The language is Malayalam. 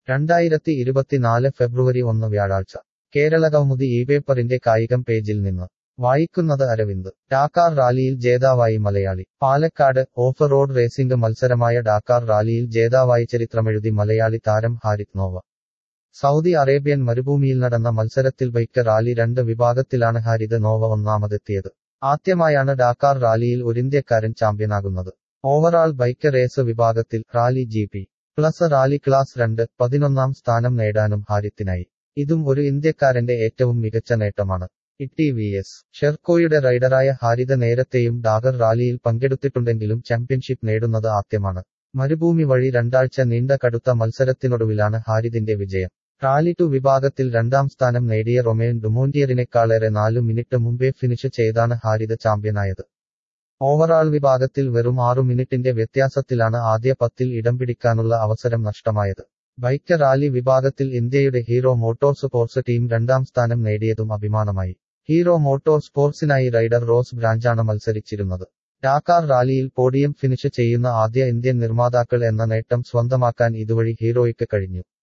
രണ്ടായിരത്തി ഇരുപത്തിനാല് ഫെബ്രുവരി ഒന്ന് വ്യാഴാഴ്ച കേരളകൗമുദി ഈ പേപ്പറിന്റെ കായികം പേജിൽ നിന്ന് വായിക്കുന്നത് അരവിന്ദ് ഡാക്കാർ റാലിയിൽ ജേതാവായി മലയാളി പാലക്കാട് ഓഫ് റോഡ് റേസിംഗ് മത്സരമായ ഡാക്കാർ റാലിയിൽ ജേതാവായി ചരിത്രമെഴുതി മലയാളി താരം ഹാരിത് നോവ സൗദി അറേബ്യൻ മരുഭൂമിയിൽ നടന്ന മത്സരത്തിൽ ബൈക്ക് റാലി രണ്ട് വിഭാഗത്തിലാണ് ഹാരിത് നോവ ഒന്നാമതെത്തിയത് ആദ്യമായാണ് ഡാക്കാർ റാലിയിൽ ഒരിന്ത്യക്കാരൻ ചാമ്പ്യനാകുന്നത് ഓവറാൾ ബൈക്ക് റേസ് വിഭാഗത്തിൽ rally G P plus rally class രണ്ട് പതിനൊന്നാം സ്ഥാനം നേടാനും ഹാരിത്തിനായി ഇതും ഒരു ഇന്ത്യക്കാരന്റെ ഏറ്റവും മികച്ച നേട്ടമാണ് ഇട്ടി വി എസ് ഷെർക്കോയുടെ റൈഡറായ ഹാരിത നേരത്തെയും ഡാഗർ റാലിയിൽ പങ്കെടുത്തിട്ടുണ്ടെങ്കിലും ചാമ്പ്യൻഷിപ്പ് നേടുന്നത് ആദ്യമാണ് മരുഭൂമി വഴി രണ്ടാഴ്ച നീണ്ട കടുത്ത മത്സരത്തിനൊടുവിലാണ് ഹാരിതിന്റെ വിജയം റാലി ടു വിഭാഗത്തിൽ രണ്ടാം സ്ഥാനം നേടിയ റൊമേൻ ഡുമോണ്ടിയറിനേക്കാളേറെ നാലു മിനിറ്റ് മുമ്പേ ഫിനിഷ് ചെയ്താണ് ഹാരിത ചാമ്പ്യനായത് ഓവറാൾ വിഭാഗത്തിൽ വെറും ആറു മിനിറ്റിന്റെ വ്യത്യാസത്തിലാണ് ആദ്യ പത്തിൽ ഇടം പിടിക്കാനുള്ള അവസരം നഷ്ടമായത് ബൈക്ക് റാലി വിഭാഗത്തിൽ ഇന്ത്യയുടെ ഹീറോ മോട്ടോർ സ്പോർട്സ് ടീം രണ്ടാം സ്ഥാനം നേടിയതും അഭിമാനമായി ഹീറോ മോട്ടോർ സ്പോർട്സിനായി റൈഡർ റോസ് ബ്രാഞ്ചാണ് മത്സരിച്ചിരുന്നത് ഡാക്കാർ റാലിയിൽ പോഡിയം ഫിനിഷ് ചെയ്യുന്ന ആദ്യ ഇന്ത്യൻ നിർമ്മാതാക്കൾ എന്ന നേട്ടം സ്വന്തമാക്കാൻ ഇതുവഴി ഹീറോയ്ക്ക് കഴിഞ്ഞു